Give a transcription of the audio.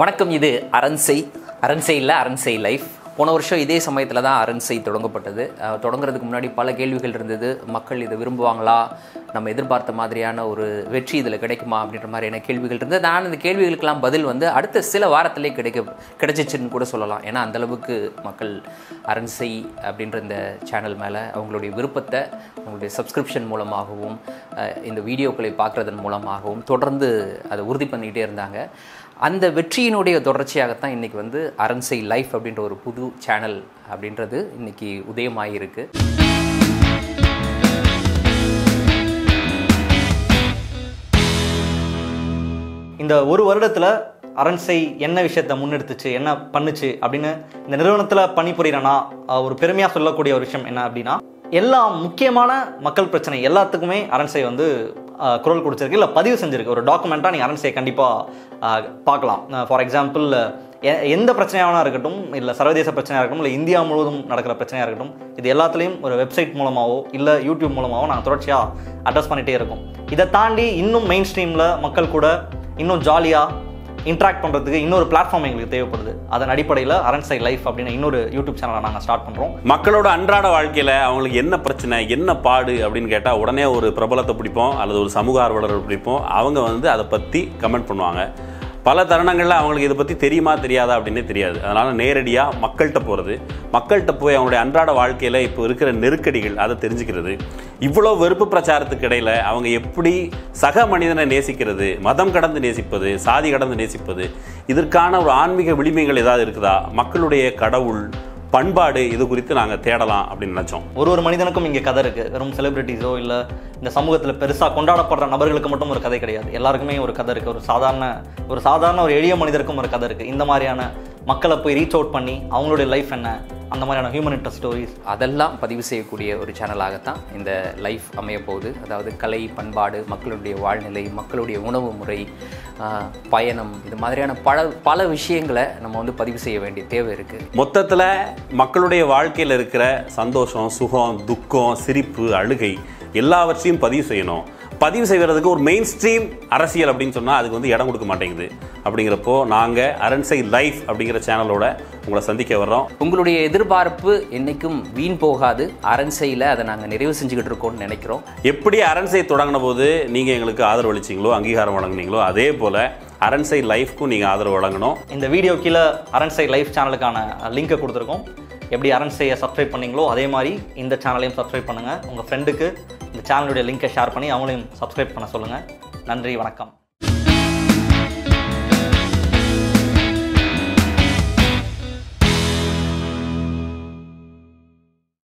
வணக்கம் இது அரண்சை அரண்சை இல்லை அரண்சை லைஃப் போன வருஷம் இதே சமயத்தில் தான் அரண்சை தொடங்கப்பட்டது அஹ், தொடங்குறதுக்கு முன்னாடி பல கேள்விகள் இருந்தது மக்கள் இதை விரும்புவாங்களா நம்ம எதிர்பார்த்த மாதிரியான ஒரு வெற்றி இதில் கிடைக்குமா அப்படின்ற மாதிரியான கேள்விகள் இருந்தது நான் இந்த கேள்விகளுக்கெல்லாம் பதில் வந்து அடுத்த சில வாரத்திலே கிடைக்க கிடைச்சிச்சுன்னு கூட சொல்லலாம் ஏன்னா அந்த அளவுக்கு மக்கள் அரண்சை அப்படின்ற இந்த சேனல் மேலே அவங்களுடைய விருப்பத்தை அவங்களுடைய சப்ஸ்கிரிப்ஷன் மூலமாகவும் அஹ், இந்த வீடியோக்களை பார்க்குறதன் மூலமாகவும் தொடர்ந்து அதை உறுதி பண்ணிக்கிட்டே இருந்தாங்க அந்த வெற்றியினுடைய தொடர்ச்சியாகத்தான் இன்னைக்கு வந்து அரண்சை லைஃப் அப்படின்ற ஒரு புது சேனல் அப்படின்றது இன்னைக்கு உதயமாகிருக்கு இந்த ஒரு வருடத்தில் அரண்சை என்ன விஷயத்தை முன்னெடுத்துச்சு என்ன பண்ணுச்சு அப்படின்னு இந்த நிறுவனத்தில் பணிபுரியறனா அஹ், ஒரு பெருமையாக சொல்லக்கூடிய ஒரு விஷயம் என்ன அப்படின்னா எல்லா முக்கியமான மக்கள் பிரச்சனை எல்லாத்துக்குமே அரண்சை வந்து அஹ், குரல் கொடுத்துருக்கு இல்லை பதிவு செஞ்சிருக்கு ஒரு டாக்குமெண்ட்டாக நீங்கள் அரண்சையை கண்டிப்பாக பார்க்கலாம் ஃபார் எக்ஸாம்பிள் எந்த பிரச்சனையாக இருக்கட்டும் இல்லை சர்வதேச பிரச்சனையாக இருக்கட்டும் இல்லை இந்தியா முழுவதும் நடக்கிற பிரச்சனையாக இருக்கட்டும் இது எல்லாத்துலேயும் ஒரு வெப்சைட் மூலமாகவோ இல்லை யூடியூப் மூலமாகவோ நாங்கள் தொடர்ச்சியாக அட்ரஸ் பண்ணிகிட்டே இருக்கோம் இதை தாண்டி இன்னும் மெயின் ஸ்ட்ரீமில் மக்கள் கூட இன்னும் ஜாலியாக இன்ட்ராக்ட் பண்ணுறதுக்கு இன்னொரு பிளாட்ஃபார்ம் எங்களுக்கு தேவைப்படுது அதன் அடிப்படையில் அரண்சை லைஃப் அப்படின்னு இன்னொரு யூடியூப் சேனலை நாங்கள் ஸ்டார்ட் பண்ணுறோம் மக்களோட அன்றாட வாழ்க்கையில் அவங்களுக்கு என்ன பிரச்சனை என்ன பாடு அப்படின்னு கேட்டால் உடனே ஒரு பிரபலத்தை பிடிப்போம் அல்லது ஒரு சமூக ஆர்வலரை பிடிப்போம் அவங்க வந்து அதை பற்றி கமெண்ட் பண்ணுவாங்க பல தருணங்களில் அவங்களுக்கு இதை பற்றி தெரியுமா தெரியாதா அப்படின்னே தெரியாது அதனால் நேரடியாக மக்கள்கிட்ட போகிறது மக்கள்கிட்ட போய் அவங்களுடைய அன்றாட வாழ்க்கையில் இப்போ இருக்கிற நெருக்கடிகள் அதை தெரிஞ்சுக்கிறது இவ்வளோ வெறுப்பு பிரச்சாரத்துக்கு இடையில் அவங்க எப்படி சக மனிதனை நேசிக்கிறது மதம் கடந்து நேசிப்பது சாதி கடந்து நேசிப்பது இதற்கான ஒரு ஆன்மீக விளிமைகள் ஏதாவது இருக்குதா மக்களுடைய கடவுள் பண்பாடு இது குறித்து நாங்கள் தேடலாம் அப்படின்னு நினச்சோம் ஒரு ஒரு மனிதனுக்கும் இங்கே கதை இருக்குது வெறும் செலிபிரிட்டிஸோ இல்லை இந்த சமூகத்தில் பெருசாக கொண்டாடப்படுற நபர்களுக்கு மட்டும் ஒரு கதை கிடையாது எல்லாருக்குமே ஒரு கதை இருக்குது ஒரு சாதாரண ஒரு சாதாரண ஒரு எளிய மனிதருக்கும் ஒரு கதை இருக்குது இந்த மாதிரியான மக்களை போய் ரீச் அவுட் பண்ணி அவங்களுடைய லைஃப் என்ன அந்த மாதிரியான ஹியூமன் இன்ட்ரெஸ்ட் ஸ்டோரிஸ் அதெல்லாம் பதிவு செய்யக்கூடிய ஒரு சேனலாகத்தான் இந்த லைஃப் அமைய போகுது அதாவது கலை பண்பாடு மக்களுடைய வாழ்நிலை மக்களுடைய உணவு முறை ஆஹ், பயணம் இது மாதிரியான பல பல விஷயங்களை நம்ம வந்து பதிவு செய்ய வேண்டிய தேவை இருக்குது மொத்தத்தில் மக்களுடைய வாழ்க்கையில் இருக்கிற சந்தோஷம் சுகம் துக்கம் சிரிப்பு அழுகை எல்லாவற்றையும் பதிவு செய்யணும் பதிவு செய்வதற்கு ஒரு மெயின் ஸ்ட்ரீம் அரசியல் அப்படின்னு சொன்னால் அதுக்கு வந்து இடம் கொடுக்க மாட்டேங்குது அப்படிங்கிறப்போ நாங்கள் அரண்சை லைஃப் அப்படிங்கிற சேனலோட உங்களை சந்திக்க வர்றோம் உங்களுடைய எதிர்பார்ப்பு என்றைக்கும் வீண் போகாது அரண்சையில் அதை நாங்கள் நிறைவு செஞ்சுக்கிட்டு இருக்கோம்னு நினைக்கிறோம் எப்படி அரண்சை தொடங்கின போது நீங்கள் எங்களுக்கு ஆதரவு அளிச்சிங்களோ அங்கீகாரம் வழங்குனீங்களோ அதே போல் அரண்சை லைஃப்க்கும் நீங்கள் ஆதரவு வழங்கணும் இந்த வீடியோ கீழே அரண்சை லைஃப் சேனலுக்கான லிங்கை கொடுத்துருக்கோம் எப்படி அரண்சையை சப்ஸ்கிரைப் பண்ணீங்களோ அதே மாதிரி இந்த சேனலையும் சப்ஸ்கிரைப் பண்ணுங்கள் உங்கள் ஃப்ரெண்டுக்கு இந்த சேனலுடைய லிங்கை ஷேர் பண்ணி அவங்களையும் சப்ஸ்கிரைப் பண்ண சொல்லுங்கள் நன்றி வணக்கம்